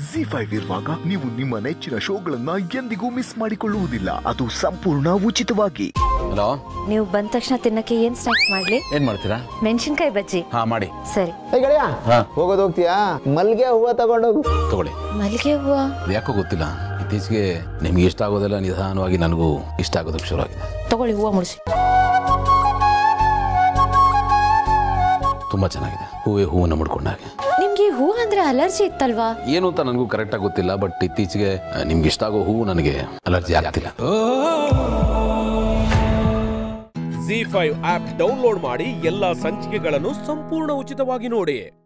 G five ಇರುವಾಗ ನೀವು ನಿಮ್ಮ ನೆಚ್ಚಿನ ಶೋಗಳನ್ನ ಎಂದಿಗೂ ಮಿಸ್ ಮಾಡಿಕೊಳ್ಳುವುದಿಲ್ಲ ಅದು ಸಂಪೂರ್ಣ ಉಚಿತವಾಗಿ ಹಲೋ ನೀವು ಬಂದ ತಕ್ಷಣ ತಿನ್ನಕ್ಕೆ ಏನ್ ಸ್ನಾಕ್ಸ್ ಮಾಡ್ಲಿ ಏನ್ ಮಾಡ್ತೀರಾ ಮೆಣಸಿನ್ಕಾಯಿ ಬಜ್ಜಿ ಹಾ ಮಾಡಿ ಸರಿ ಏ ಗೆಳೆಯ ಹಾ. ಹೋಗೋದು ಹೋಗ್ತೀಯಾ ಮಲ್ಗೆ ಹೂವ ತಗೊಂಡೋಗು ತಗೊಳ್ಳಿ ಮಲ್ಲಿಗೆ ಹೂವ ಅದು ಯಾಕೋ ಗೊತ್ತಿಲ್ಲ ಇತ್ತೀಚೆಗೆ ನಿಮ್ಗೆ ಇಷ್ಟ ಆಗೋದೆಲ್ಲ ನಿಧಾನವಾಗಿ ನನಗೂ ಇಷ್ಟ ಆಗೋದಕ್ಕೆ ಶುರು ಆಗಿದೆ ತಗೊಳ್ಳಿ ಹೂವ ಮುಡಿಸಿ ತುಂಬಾ ಚೆನ್ನಾಗಿದೆ ಹೂವೇ ಹೂವನ್ನು ಮುಡ್ಕೊಂಡಾಗೆ ನಿಮ್ಗೆ ಈ ಹೂವ ಅಂದ್ರೆ ಅಲರ್ಜಿ ಇತ್ತಲ್ವಾ ಏನು ಅಂತ ನನಗೂ ಕರೆಕ್ಟಾಗಿ ಗೊತ್ತಿಲ್ಲ ಬಟ್ ಇತ್ತೀಚೆಗೆ ಆ, ನಿಮ್ಗೆ ಇಷ್ಟ ಆಗೋ ಹೂವು ನನಗೆ ಅಲರ್ಜಿ ಆಗ್ತಿಲ್ಲ ಜಿ ಫೈವ್ ಆಪ್ ಡೌನ್ಲೋಡ್ ಮಾಡಿ ಎಲ್ಲಾ ಸಂಚಿಕೆಗಳನ್ನು ಸಂಪೂರ್ಣ ಉಚಿತವಾಗಿ ನೋಡಿ